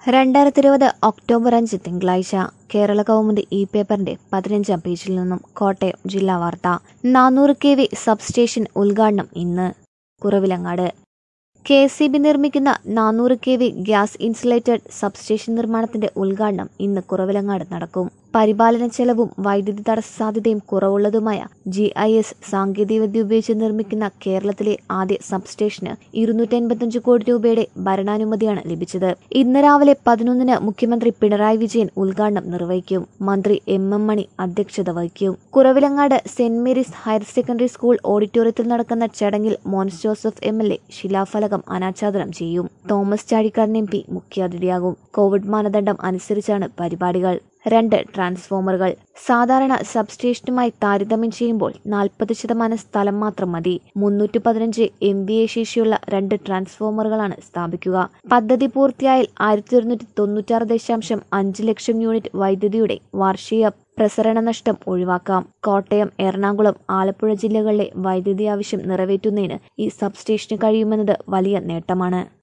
രണ്ടായിരത്തി ഇരുപത് ഒക്ടോബർ അഞ്ച് തിങ്കളാഴ്ച കേരള കൗമുദി ഇ പേപ്പറിന്റെ പതിനഞ്ചാം പേജിൽ നിന്നും കോട്ടയം ജില്ലാ വാർത്ത നാനൂറ് കെ വി സബ്സ്റ്റേഷൻ ഉദ്ഘാടനം ഇന്ന് കുറവിലങ്ങാട് കെ സി ബി നിർമ്മിക്കുന്ന നാനൂറ് K V gas insulated substation നിർമ്മാണത്തിന്റെ ഉദ്ഘാടനം ഇന്ന് കുറവിലങ്ങാട് നടക്കും പരിപാലന ചെലവും വൈദ്യുതി തടസ്സ സാധ്യതയും കുറവുള്ളതുമായ ജി ഐ എസ് സാങ്കേതികവിദ്യ ഉപയോഗിച്ച് നിർമ്മിക്കുന്ന കേരളത്തിലെ ആദ്യ സബ്സ്റ്റേഷന് ഇരുന്നൂറ്റി അൻപത്തിയഞ്ച് കോടി രൂപയുടെ ഭരണാനുമതിയാണ് ലഭിച്ചത് ഇന്ന് രാവിലെ പതിനൊന്നിന് മുഖ്യമന്ത്രി പിണറായി വിജയൻ ഉദ്ഘാടനം നിർവഹിക്കും മന്ത്രി എം എം മണി അധ്യക്ഷത വഹിക്കും കുറവിലങ്ങാട് സെന്റ് മേരീസ് ഹയർ സെക്കൻഡറി സ്കൂൾ ഓഡിറ്റോറിയത്തിൽ നടക്കുന്ന ചടങ്ങിൽ Mons Joseph M L A ശിലാഫലകം അനാച്ഛാദനം ചെയ്യും തോമസ് ചാഴിക്കാടൻ എം പി മുഖ്യാതിഥിയാകും കോവിഡ് മാനദണ്ഡം അനുസരിച്ചാണ് പരിപാടികൾ രണ്ട് ട്രാൻസ്ഫോമറുകൾ സാധാരണ സബ്സ്റ്റേഷനുമായി താരതമ്യം ചെയ്യുമ്പോൾ നാൽപ്പത് ശതമാനം സ്ഥലം മാത്രം മതി മുന്നൂറ്റി പതിനഞ്ച് എം വി എ ശേഷിയുള്ള രണ്ട് ട്രാൻസ്ഫോമറുകളാണ് സ്ഥാപിക്കുക പദ്ധതി പൂർത്തിയായാൽ ആയിരത്തി ഒരുന്നൂറ്റി തൊണ്ണൂറ്റാറ് ദശാംശം അഞ്ച് ലക്ഷം യൂണിറ്റ് വൈദ്യുതിയുടെ വാർഷിക പ്രസരണ നഷ്ടം ഒഴിവാക്കാം കോട്ടയം എറണാകുളം ആലപ്പുഴ ജില്ലകളിലെ വൈദ്യുതി ആവശ്യം നിറവേറ്റുന്നതിന് ഈ സബ്സ്റ്റേഷന് കഴിയുമെന്നത് വലിയ നേട്ടമാണ്